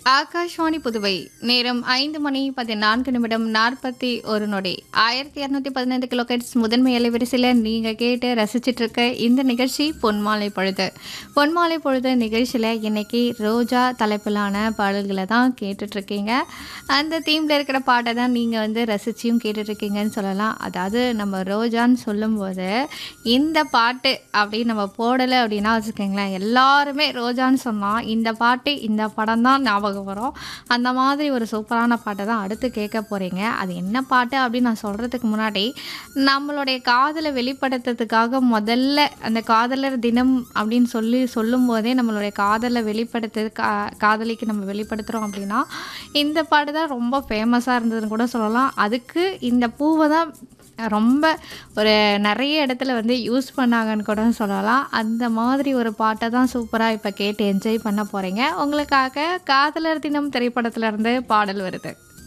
ஆகாஷ்வாணி புதுவை நேரம் ஐந்து மணி பதினான்கு நிமிடம் நாற்பத்தி ஒரு நொடி ஆயிரத்தி இரநூத்தி பதினைந்து கிலோகட்ஸ் முதன்மை அலைவரிசையில் நீங்கள் கேட்டு ரசிச்சிட்டு இருக்க இந்த நிகழ்ச்சி பொன்மாலை பொழுது பொன்மாலை பொழுது நிகழ்ச்சியில் இன்னைக்கு ரோஜா தலைப்பிலான பாடல்களை தான் கேட்டுட்ருக்கீங்க அந்த தீமில் இருக்கிற பாட்டை தான் நீங்கள் வந்து ரசிச்சியும் கேட்டுட்ருக்கீங்கன்னு சொல்லலாம் அதாவது நம்ம ரோஜான்னு சொல்லும்போது இந்த பாட்டு அப்படின்னு நம்ம போடலை அப்படின்னா வச்சுக்கோங்களேன் எல்லாருமே ரோஜான்னு சொன்னால் இந்த பாட்டு இந்த படம் தான் ஞாபகம் வரும் அந்த மாதிரி ஒரு சூப்பரான பாட்டை தான் அடுத்து கேட்க போகிறீங்க அது என்ன பாட்டு அப்படின்னு நான் சொல்கிறதுக்கு முன்னாடி நம்மளுடைய காதலை வெளிப்படுத்துறதுக்காக முதல்ல அந்த காதலர் தினம் அப்படின்னு சொல்லி சொல்லும்போதே நம்மளுடைய காதலை வெளிப்படுத்து கா காதலிக்கு நம்ம வெளிப்படுத்துகிறோம் அப்படின்னா இந்த பாட்டு தான் ரொம்ப ஃபேமஸாக இருந்ததுன்னு கூட சொல்லலாம் அதுக்கு இந்த பூவை தான் ரொம்ப ஒரு நிறைய இடத்துல வந்து யூஸ் பண்ணாங்கன்னு கூட சொல்லலாம் அந்த மாதிரி ஒரு பாட்டை தான் சூப்பராக இப்போ கேட்டு என்ஜாய் பண்ண போகிறீங்க உங்களுக்காக காதலர் தினம் திரைப்படத்துல இருந்து பாடல் வருது